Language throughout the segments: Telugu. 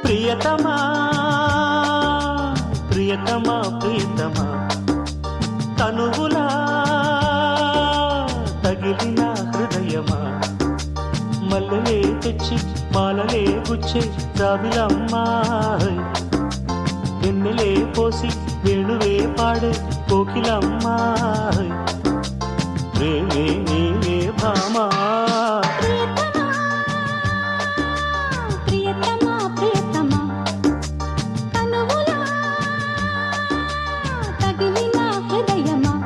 ప్రియతమా ప్రియతమా ప్రియతమా తనువులా తగిలిన హృదయమా మల్లెలే తెచ్చి మాలలే గుచ్చే జాబిలమ్మా ఎన్నెలే పోసి వేణువే పాడే కోకిలమ్మా ప్రేమే నీవే భామా ప్రియతమా ప్రియతమా తనువులా తగిలిన హృదయమా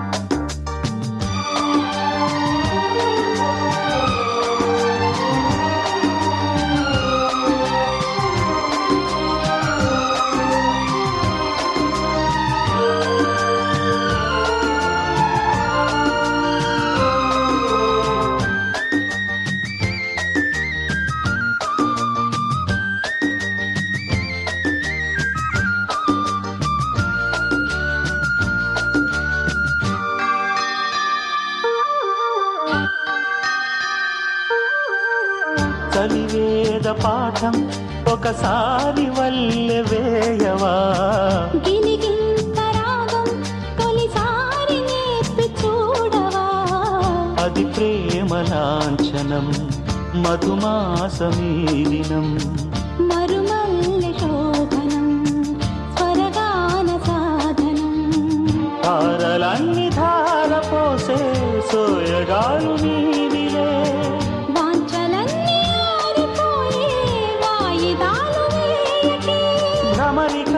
చలివేద పాఠం ఒకసారి వల్లె వేయవా గిలిగింత రాగం తొలిసారి నేర్పి చూడవా అది ప్రేమ లాంఛనం మధుమాసమీ దినం మరుమల్లె శోభనం స్వరగాన సాధనం తారలన్ని ధార పోసే సోయగాలు నీవిలే వాంఛలన్నీ ఆరిపోయే వాయిదాలు వేయకే భ్రమరిక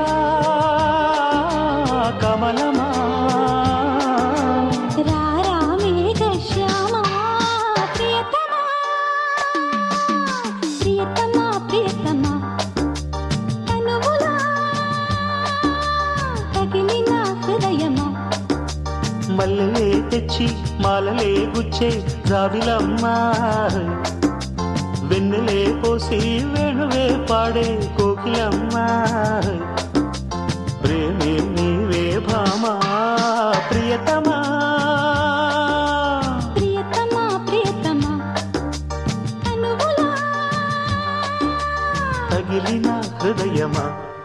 కమలమా రారా మేఘశ్యామా ప్రియతమా ప్రియతమా ప్రియతమా తనువులా తగిలిన హృదయమా మల్లెలే తెచ్చి మాలలే గుచ్చే జాబిలమ్మా వెన్నెలే పోసి వేణువే పాడే కోకిలమ్మా ప్రేమే నీవే భామా ప్రియతమా ప్రియతమా ప్రియతమా తనువులా తగిలిన హృదయమా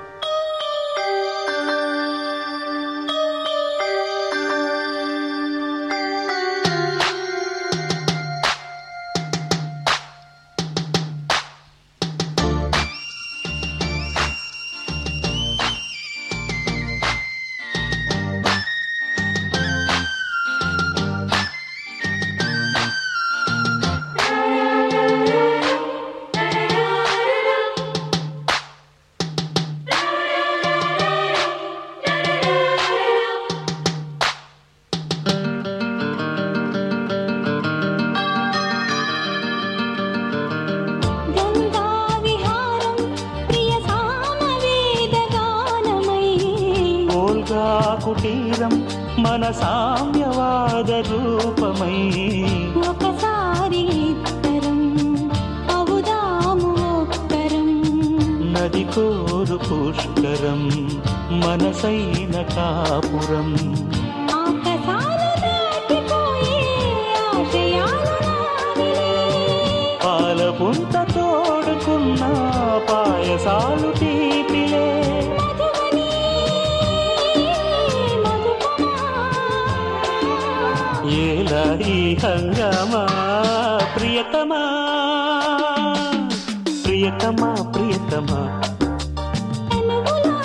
గంగా విహారం ప్రియ సామవేద గానమై ఓల్గా కుటీరం మన సామ్యవాద రూపమై ఒకసారి ఇద్దరం అవుదాము ఒక్కరం నది కోరు పుష్కరం మనసైన కాపురం ఆకాశాలు దాటిపోయే ఆశయాలు నావిలే. పాల పుంత తోడుకున్న పాయసాలు తీపిలే మధువని మధుపమా. ఏలా ఈ హంగామా ప్రియతమా ప్రియతమా ప్రియతమా తనువులా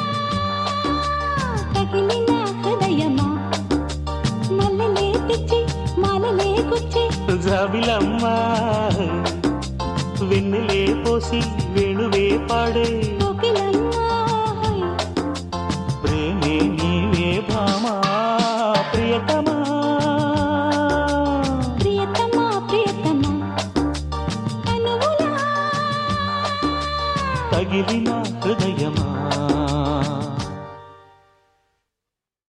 తగిలిన హృదయమా మల్లెలే తెచ్చి మాలలే గుచ్చి జాబిలమ్మా వెన్నెలే పోసి వేణువే పాడే కోకిలమ్మా ప్రేమే నీవే భామా ప్రియతమా ప్రియతమా ప్రియతమా తనువులా తగిలిన హృదయమా